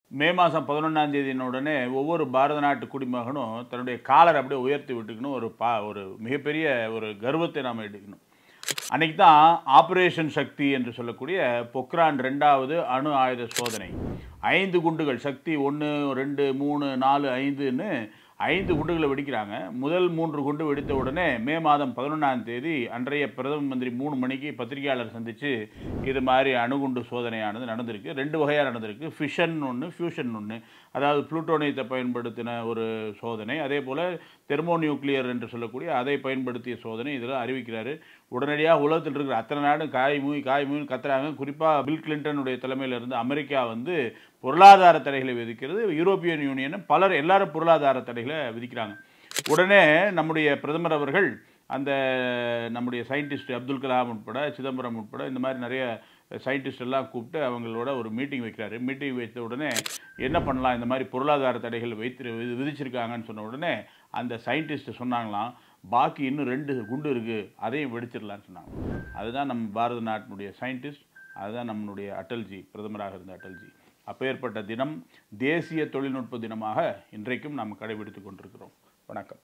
மே மாதம் பதினொன்றாம் தேதியின உடனே ஒவ்வொரு பாரத நாட்டு குடிமகனும் தன்னுடைய காலரை அப்படியே உயர்த்தி விட்டுக்கணும் ஒரு பா ஒரு மிகப்பெரிய ஒரு கர்வத்தை நாம் எடுக்கணும் அன்னைக்கு தான் ஆபரேஷன் சக்தி என்று சொல்லக்கூடிய பொக்ரான் ரெண்டாவது அணு ஆயுத சோதனை ஐந்து குண்டுகள் சக்தி ஒன்று ரெண்டு மூணு நாலு ஐந்துன்னு ஐந்து குண்டுகளை வெடிக்கிறாங்க முதல் மூன்று குண்டு வெடித்த உடனே மே மாதம் பதினொன்றாம் தேதி அன்றைய பிரதம மந்திரி மூணு மணிக்கு பத்திரிகையாளர் சந்தித்து இது மாதிரி அணுகுண்டு சோதனையானது நடந்திருக்கு ரெண்டு வகையாக நடந்திருக்கு ஃபிஷன் ஒன்று ஃபியூஷன் ஒன்று அதாவது புளூட்டோனியத்தை பயன்படுத்தின ஒரு சோதனை அதே போல் தெர்மோ நியூக்ளியர் என்று சொல்லக்கூடிய அதை பயன்படுத்திய சோதனை இதில் அறிவிக்கிறாரு உடனடியாக உலகத்தில் இருக்கிற அத்தனை நாடும் காய் மூய் காய் மூய் கத்துறாங்க குறிப்பாக பில் கிளின்டனுடைய தலைமையில் இருந்து அமெரிக்கா வந்து பொருளாதார தடைகளை விதிக்கிறது யூரோப்பியன் யூனியன் பலர் எல்லாரும் பொருளாதார தடைகளை விதிக்கிறாங்க உடனே நம்முடைய பிரதமர் அவர்கள் அந்த நம்முடைய சயின்டிஸ்ட் அப்துல் கலாம் உட்பட சிதம்பரம் உட்பட இந்த மாதிரி நிறைய சயின்டிஸ்ட் எல்லாம் கூப்பிட்டு அவங்களோட ஒரு மீட்டிங் வைக்கிறாரு மீட்டிங் வைத்த உடனே என்ன பண்ணலாம் இந்த மாதிரி பொருளாதார தடைகள் வைத்து விதி- விதிச்சிருக்காங்கன்னு சொன்ன உடனே அந்த சயின்டிஸ்ட் சொன்னாங்களாம் பாக்கி இன்னும் ரெண்டு குண்டு இருக்குது அதையும் வெடிச்சிடலான்னு சொன்னாங்க அதுதான் நம்ம பாரத நாட்டினுடைய சயின்டிஸ்ட் அதுதான் நம்மளுடைய அடல்ஜி பிரதமராக இருந்த அடல்ஜி அப்பேற்பட்ட தினம் தேசிய தொழில்நுட்ப தினமாக இன்றைக்கும் நாம் கடைபிடித்துக் கொண்டிருக்கிறோம் வணக்கம்